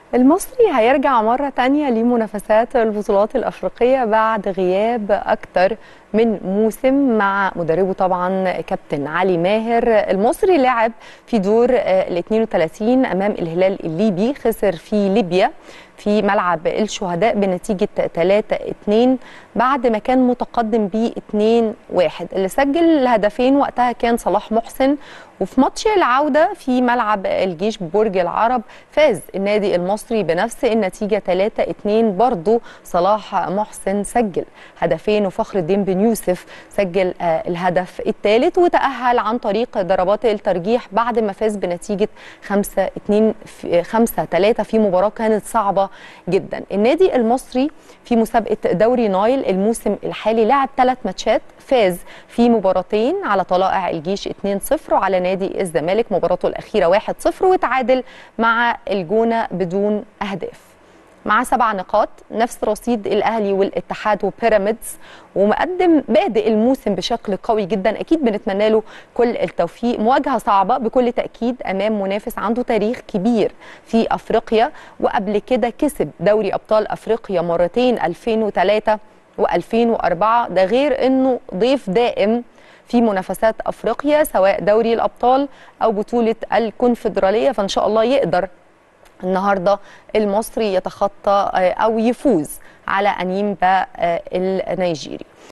المصري هيرجع مرة تانية لمنافسات البطولات الأفريقية بعد غياب أكتر من موسم مع مدربه طبعا كابتن علي ماهر المصري لعب في دور ال 32 أمام الهلال الليبي خسر في ليبيا في ملعب الشهداء بنتيجة 3-2 بعد ما كان متقدم ب 2-1 اللي سجل الهدفين وقتها كان صلاح محسن وفي ماتش العودة في ملعب الجيش ببرج العرب فاز النادي المصري بنفس النتيجة 3-2 برضه صلاح محسن سجل هدفين وفخر الدين بن يوسف سجل الهدف الثالث وتأهل عن طريق ضربات الترجيح بعد ما فاز بنتيجة 5-2 5-3 في مباراة كانت صعبة جدا النادي المصري في مسابقة دوري نايل الموسم الحالي لعب ثلاث ماتشات فاز في مباراتين على طلائع الجيش 2-0 وعلى نادي الزمالك مباراته الأخيرة 1-0 وتعادل مع الجونة بدون أهداف مع سبع نقاط نفس رصيد الاهلي والاتحاد وبيراميدز ومقدم بادئ الموسم بشكل قوي جدا اكيد بنتمنى له كل التوفيق مواجهه صعبه بكل تاكيد امام منافس عنده تاريخ كبير في افريقيا وقبل كده كسب دوري ابطال افريقيا مرتين 2003 و2004 ده غير انه ضيف دائم في منافسات افريقيا سواء دوري الابطال او بطوله الكونفدراليه فان شاء الله يقدر النهارده المصري يتخطى او يفوز على انيمبا النيجيري